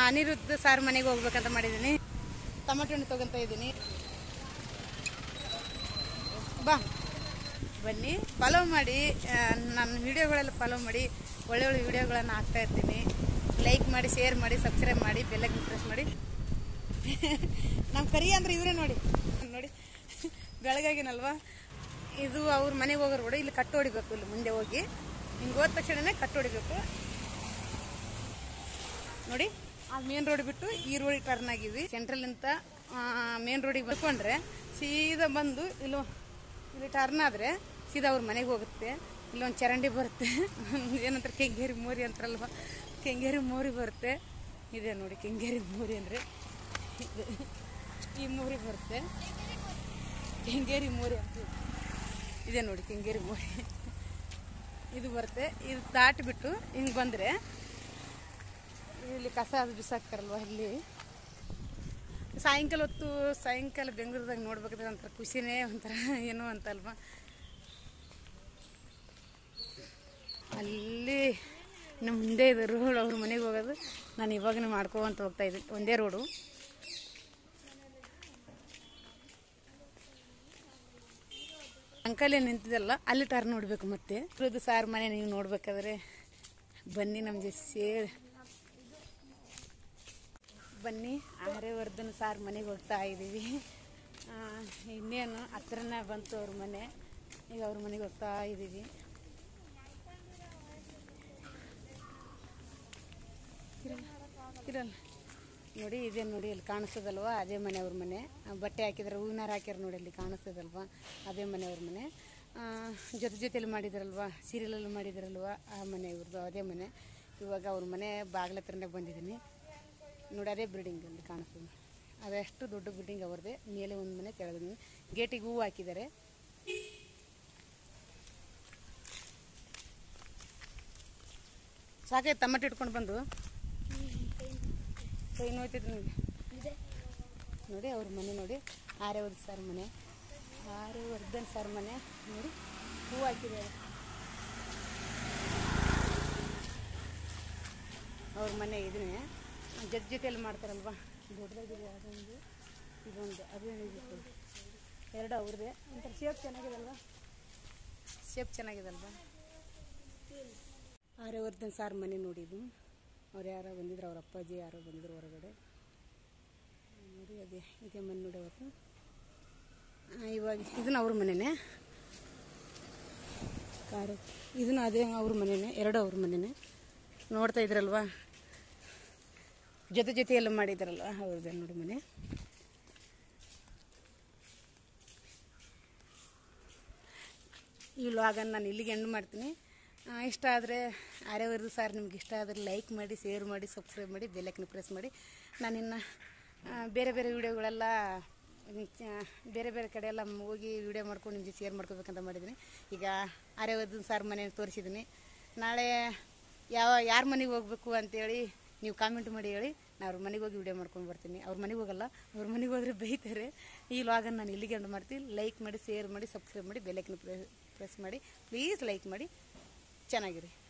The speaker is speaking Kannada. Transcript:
ಅನಿರುದ್ಧ ಸಾರ್ ಮನೆಗೆ ಹೋಗ್ಬೇಕಂತ ಮಾಡಿದ್ದೀನಿ ಟೊಮೆಟೊ ಹಣ್ಣು ತೊಗೊಂತ ಇದ್ದೀನಿ ಬಾ ಬನ್ನಿ ಫಾಲೋ ಮಾಡಿ ಆ, ನನ್ನ ವಿಡಿಯೋಗಳೆಲ್ಲ ಫಾಲೋ ಮಾಡಿ ಒಳ್ಳೆ ಒಳ್ಳೆ ವಿಡಿಯೋಗಳನ್ನು ಹಾಕ್ತಾ ಇರ್ತೀನಿ ಲೈಕ್ ಮಾಡಿ ಶೇರ್ ಮಾಡಿ ಸಬ್ಸ್ಕ್ರೈಬ್ ಮಾಡಿ ಬೆಲ್ಲಕ್ಕೆ ಪ್ರೆಸ್ ಮಾಡಿ ನಮ್ಮ ಕರಿ ಅಂದ್ರೆ ಇವರೇ ನೋಡಿ ನೋಡಿ ಬೆಳಗಾಗಿನಲ್ವಾ ಇದು ಅವ್ರ ಮನೆಗೆ ಹೋಗೋರು ಕೂಡ ಇಲ್ಲಿ ಕಟ್ಟು ಹೊಡಿಬೇಕು ಇಲ್ಲಿ ಮುಂದೆ ಹೋಗಿ ಹಿಂಗೆ ಹೋದ ತಕ್ಷಣನೇ ಕಟ್ಟು ಹೊಡಿಬೇಕು ನೋಡಿ ಆ ಮೇನ್ ರೋಡ್ ಬಿಟ್ಟು ಈ ರೋಡಿಗೆ ಟರ್ನ್ ಆಗಿವಿ ಸೆಂಟ್ರಲ್ ಅಂತ ಮೇನ್ ರೋಡಿಗೆ ಬಂದ್ಕೊಂಡ್ರೆ ಸೀದಾ ಬಂದು ಇಲ್ಲೋ ಇಲ್ಲಿ ಟರ್ನ್ ಆದ್ರೆ ಸೀದಾ ಅವ್ರ ಮನೆಗೆ ಹೋಗುತ್ತೆ ಇಲ್ಲೊಂದು ಚರಂಡಿ ಬರುತ್ತೆ ಏನಂತಾರೆ ಕೆಂಗೇರಿ ಮೋರಿ ಅಂತಾರಲ್ವ ಕೆಂಗೇರಿ ಮೋರಿ ಬರುತ್ತೆ ಇದೆ ನೋಡಿ ಕೆಂಗೇರಿ ಮೋರಿ ಅಂದರೆ ಇದು. ಈ ಮೋರಿ ಬರುತ್ತೆ ಕೆಂಗೇರಿ ಮೋರಿ ಅಂತ ಇದೆ ನೋಡಿ ಕೆಂಗೇರಿ ಮೋರಿ ಇದು ಬರುತ್ತೆ ಇದು ದಾಟಿಬಿಟ್ಟು ಹಿಂಗೆ ಬಂದರೆ ಇಲ್ಲಿ ಕಸ ಅದು ಬಿಸಾಕ್ತಾರಲ್ವ ಇಲ್ಲಿ ಸಾಯಂಕಾಲ ಹೊತ್ತು ಸಾಯಂಕಾಲ ಬೆಂಗಳೂರದಾಗ ನೋಡ್ಬೇಕಾದ್ರೆ ಒಂಥರ ಖುಷಿನೇ ಒಂಥರ ಏನೋ ಅಂತಲ್ವಾ ಅಲ್ಲಿ ನಮ್ಮ ಮುಂದೆ ಇದೆ ರೋಡ್ ಅವ್ರ ಮನೆಗೆ ಹೋಗೋದು ನಾನು ಇವಾಗನೇ ಮಾಡ್ಕೋವಂತ ಹೋಗ್ತಾ ಇದ್ದೀನಿ ಒಂದೇ ರೋಡು ಅಂಕಲ್ ಏನು ನಿಂತಿದಲ್ಲ ಅಲ್ಲಿ ಟರ್ನ್ ನೋಡ್ಬೇಕು ಮತ್ತೆ ಇದು ಸಾರ್ ಮನೆ ನೀವು ನೋಡ್ಬೇಕಾದ್ರೆ ಬನ್ನಿ ನಮ್ಮ ಜೊತೆ ಸೇರಿ ಬನ್ನಿ ಆರ್ಯವರ್ಧನ್ ಸಾರ್ ಮನೆಗೆ ಹೋಗ್ತಾ ಇದ್ದೀವಿ ಆ, ಇನ್ನೇನು ಹತ್ರನೇ ಬಂತು ಅವ್ರ ಮನೆ ಈಗ ಅವ್ರ ಮನೆಗೆ ಹೋಗ್ತಾ ಇದ್ದೀವಿ ಇರಲ್ಲ ಇರಲ್ಲ ನೋಡಿ ಇದೆ ನೋಡಿ ಇಲ್ಲಿ ಕಾಣಿಸ್ತದಲ್ವಾ ಅದೇ ಮನೆ ಅವ್ರ ಮನೆ ಆ, ಬಟ್ಟೆ ಹಾಕಿದ್ರೆ ಹೂವಿನಾರ ಹಾಕ್ಯಾರ ನೋಡಿ ಅಲ್ಲಿ ಕಾಣಿಸ್ತದಲ್ವಾ ಅದೇ ಮನೆ ಅವ್ರ ಮನೆ ಆ, ಜೊತೆ ಜೊತೆಲಿ ಮಾಡಿದಾರಲ್ವಾ ಸೀರಿಯಲಲ್ಲಿ ಮಾಡಿದಾರಲ್ವಾ ಆ ಮನೆ ಇವ್ರದ್ದು ಅದೇ ಮನೆ ಇವಾಗ ಅವ್ರ ಮನೆ ಬಾಗಿಲ ಹತ್ರನೇ ಬಂದಿದ್ದೀನಿ ನೋಡಿ ಅದೇ ಬಿಲ್ಡಿಂಗ್ ಅಲ್ಲಿ ಕಾಣಿಸ್ತದೆ ಅದೆಷ್ಟು ದೊಡ್ಡ ಬಿಲ್ಡಿಂಗ್ ಅವ್ರದ್ದೇ ಮೇಲೆ ಒಂದು ಮನೆ ಕೆಳಗೆ ಗೇಟಿಗೆ ಹೂವು ಹಾಕಿದ್ದಾರೆ ಸಾಕಾಯ್ತು ಟಮಟೆ ಇಟ್ಕೊಂಡು ಬಂದು ಕೈ ನೋಯ್ತಿದ್ರು ನಿಮಗೆ ನೋಡಿ ಅವ್ರ ಮನೆ ನೋಡಿ ಆರ್ಯವರ್ಧ ಸರ್ ಮನೆ ಆರ್ಯವರ್ಧನ್ ಸರ್ ಮನೆ ನೋಡಿ ಹೂವು ಹಾಕಿದ್ದಾರೆ ಅವ್ರ ಮನೆ ಇದನ್ನೇ ಜೊತೆ ಜೊತೆಯಲ್ಲಿ ಮಾಡ್ತಾರಲ್ವಾ ದೊಡ್ಡದಾಗಿದೆ ಅದೊಂದು ಇದೊಂದು ಅದು ಏನಿದೆ ಎರಡು ಅವ್ರದ್ದೇ ಒಂಥರ ಶೇಪ್ ಚೆನ್ನಾಗಿದಲ್ವಾ ಶೇಪ್ ಚೆನ್ನಾಗಿದಲ್ವಾ ಆರ್ಯವರ್ಧನ್ ಸಾರ್ ಮನೆ ನೋಡಿದ್ದು ಅವ್ರು ಯಾರೋ ಬಂದಿದ್ರು ಅವ್ರ ಅಪ್ಪಾಜಿ ಯಾರೋ ಬಂದಿದ್ರು ಹೊರಗಡೆ ನೋಡಿ ಅದೇ ಇದೇ ಮನೆ ನೋಡಿ ಅವತ್ತು ಆ, ಇವಾಗ ಇದನ್ನ ಅವ್ರ ಮನೆನೇ ಕಾರು ಇದನ್ನು ಅದೇ ಅವ್ರ ಮನೆನೇ ಎರಡು ಅವ್ರ ಮನೆನೇ ನೋಡ್ತಾ ಇದ್ರಲ್ವಾ ಜೊತೆ ಜೊತೆಯೆಲ್ಲ ಮಾಡಿದಾರಲ್ವ ಅವ್ರದ್ದೇ ನೋಡಿ ಮನೆ ಈ ವ್ಲಾಗನ್ನು ನಾನು ಇಲ್ಲಿಗೆ ಎಂಡ್ ಮಾಡ್ತೀನಿ ಆ, ಇಷ್ಟ ಆದರೆ ಆರ್ಯವರ್ದು ಸಾರ್ ನಿಮ್ಗೆ ಇಷ್ಟ ಆದರೆ ಲೈಕ್ ಮಾಡಿ ಶೇರ್ ಮಾಡಿ ಸಬ್ಸ್ಕ್ರೈಬ್ ಮಾಡಿ ಬೆಲ್ಲೈಕನ್ ಪ್ರೆಸ್ ಮಾಡಿ ನಾನಿನ್ನು ಆ, ಬೇರೆ ಬೇರೆ ವಿಡಿಯೋಗಳೆಲ್ಲ ಹ್ಮ್, ಚ- ಬೇರೆ ಬೇರೆ ಕಡೆ ಎಲ್ಲ ಹೋಗಿ ವಿಡಿಯೋ ಮಾಡ್ಕೊಂಡು ನಿಮಗೆ ಶೇರ್ ಮಾಡ್ಕೋಬೇಕಂತ ಮಾಡಿದ್ದೀನಿ ಈಗ ಆರ್ಯವರ್ಧನ್ ಸಾರ್ ಮನೆ ತೋರಿಸಿದ್ದೀನಿ ನಾಳೆ ಯಾವ ಯಾರ ಮನೆಗೆ ಹೋಗ್ಬೇಕು ಅಂತೇಳಿ ನೀವು ಕಾಮೆಂಟ್ ಮಾಡಿ ಹೇಳಿ ನಾನು ಅವ್ರ ಮನೆಗೆ ಹೋಗಿ ವಿಡಿಯೋ ಮಾಡ್ಕೊಂಡು ಬರ್ತೀನಿ ಅವ್ರ ಮನೆಗೆ ಹೋಗಲ್ಲ ಅವ್ರ ಮನೆಗೆ ಹೋದರೆ ಬೈತಾರೆ ಈ ಲಾಗನ್ನು ನಾನು ಇಲ್ಲಿಗೆ ಎಂಡ್ ಮಾಡ್ತೀನಿ ಲೈಕ್ ಮಾಡಿ ಶೇರ್ ಮಾಡಿ ಸಬ್ಸ್ಕ್ರೈಬ್ ಮಾಡಿ ಬೆಲ್ಲೈಕನ್ ಪ್ರೆಸ್ ಮಾಡಿ ಪ್ಲೀಸ್ ಲೈಕ್ ಮಾಡಿ ಚೆನ್ನಾಗಿರಿ